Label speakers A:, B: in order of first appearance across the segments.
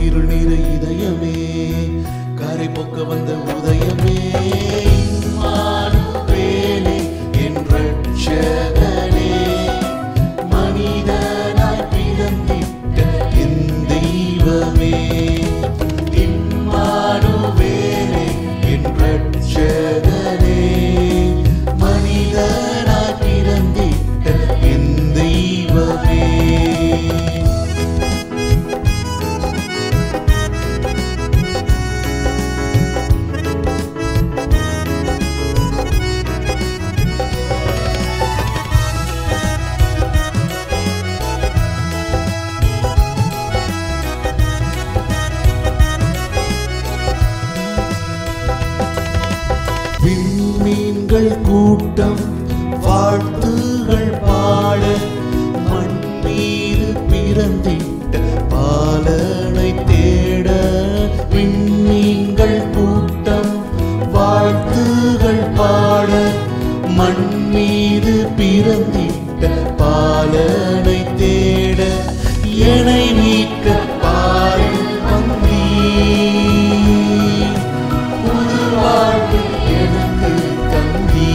A: இருள் நிற இதயமே கரை போக்க வந்த உதயமே இம்மானுவேலே என் ரட்சகனே மனிதனாய் பிறந்திட்ட என் தெய்வமே இம்மானுவேலே என் ரட்சகனே மனிதனாய் பிறந்திட்ட என் தெய்வமே விண்மீன்கள் கூட்டம் வாழ்த்துகள் பாட மண் மீது பிறந்திட்ட பாலனை தேட விண்மீன்கள் கூட்டம் வாழ்த்துகள் பாட மண் மீது பிறந்திட்ட பாலனை தேட என்னை மீட்க பாரில் வந்தீர் புது வாழ்வு எனக்கு தந்தீ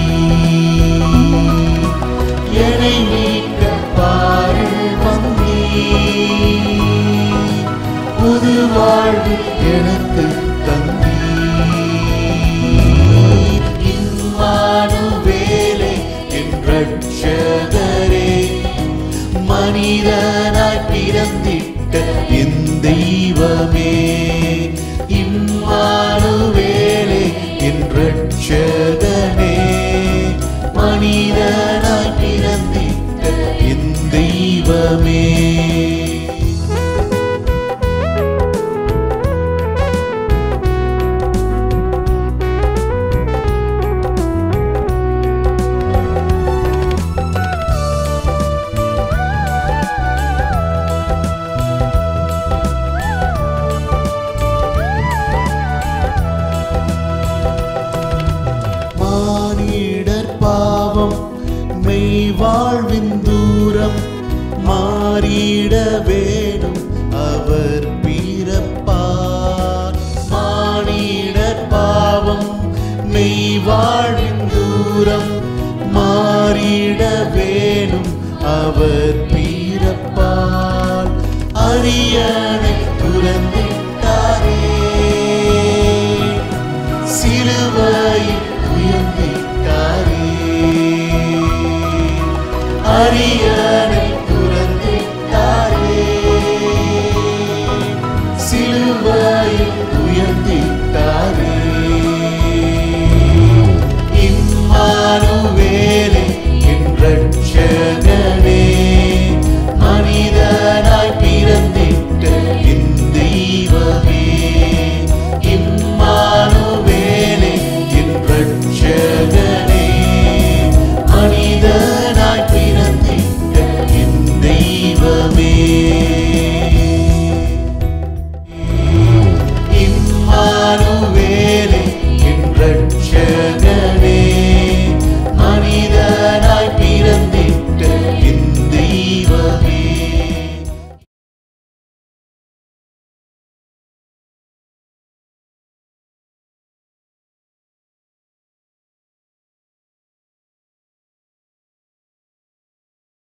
A: என்னை மீட்க பாரில் வந்தீ புது வாழ்வு எனக்கு தந்தீ இம்மானுவேலே என் ரட்சகரே மனிதனாய் பிறந்திட்ட என் தெய்வமே இம்மானுவேலே என் ரட்சகனே மனிதனாய் பிறந்திட்ட என் தெய்வமே மானிடர் பாவம் மெய் வாழ்வின் தூரம் மாறிட வேணும் அவர் பிறப்பார் மானிடர் பாவம் மெய் வாழ்வின் தூரம் மாறிட வேணும் அவர் பிறப்பார் அரியணை துறந்திட்டாரே சிலுவையில் உயர்ந்திட்டாரே அரியணை